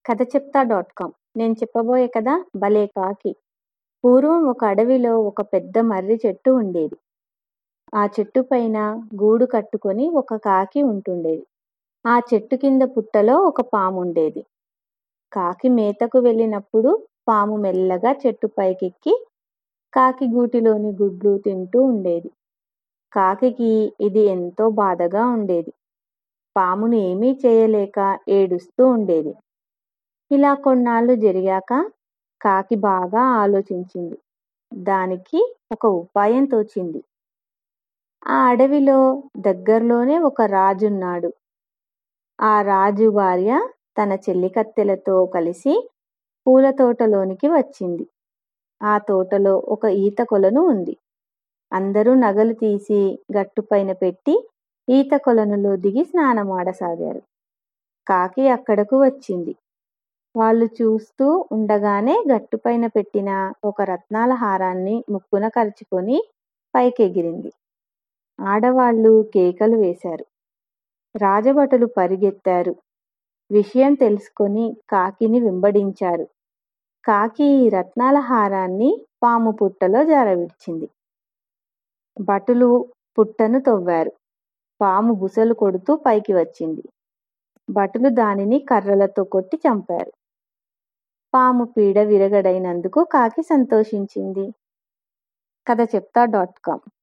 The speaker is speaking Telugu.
కథ చెప్తా డాట్ కామ్ నేను చెప్పబోయే కథ భలే కాకి పూర్వం ఒక అడవిలో ఒక పెద్ద మర్రి చెట్టు ఉండేది ఆ చెట్టు పైన గూడు కట్టుకొని ఒక కాకి ఉంటుండేది ఆ చెట్టు కింద పుట్టలో ఒక పాము ఉండేది కాకి మేతకు వెళ్ళినప్పుడు పాము మెల్లగా చెట్టు పైకెక్కి కాకి గూటిలోని గుడ్లు తింటూ ఉండేది కాకికి ఇది ఎంతో బాధగా ఉండేది పామును ఏమీ చేయలేక ఏడుస్తూ ఉండేది ఇలా కొన్నాళ్ళు జరిగాక కాకి బాగా ఆలోచించింది దానికి ఒక ఉపాయం తోచింది ఆ అడవిలో దగ్గరలోనే ఒక రాజున్నాడు ఆ రాజు భార్య తన చెల్లికత్తెలతో కలిసి పూల తోటలోనికి వచ్చింది ఆ తోటలో ఒక ఈత కొలను ఉంది అందరూ నగలు తీసి గట్టుపైన పెట్టి ఈత కొలనులో దిగి స్నానమాడసాగారు కాకి అక్కడకు వచ్చింది వాళ్ళు చూస్తూ ఉండగానే గట్టుపైన పెట్టిన ఒక రత్నాల హారాన్ని ముక్కున కరుచుకొని పైకెగిరింది ఆడవాళ్ళు కేకలు వేశారు రాజభటులు పరిగెత్తారు విషయం తెలుసుకొని కాకిని వెంబడించారు కాకి రత్నాల హారాన్ని పాము పుట్టలో జారవిడిచింది భటులు పుట్టను తవ్వారు పాము బుసలు కొడుతూ పైకి వచ్చింది భటులు దానిని కర్రలతో కొట్టి చంపారు పాము పీడ విరగడైనందుకు కాకి సంతోషించింది కథ చెప్తా డాట్ కామ్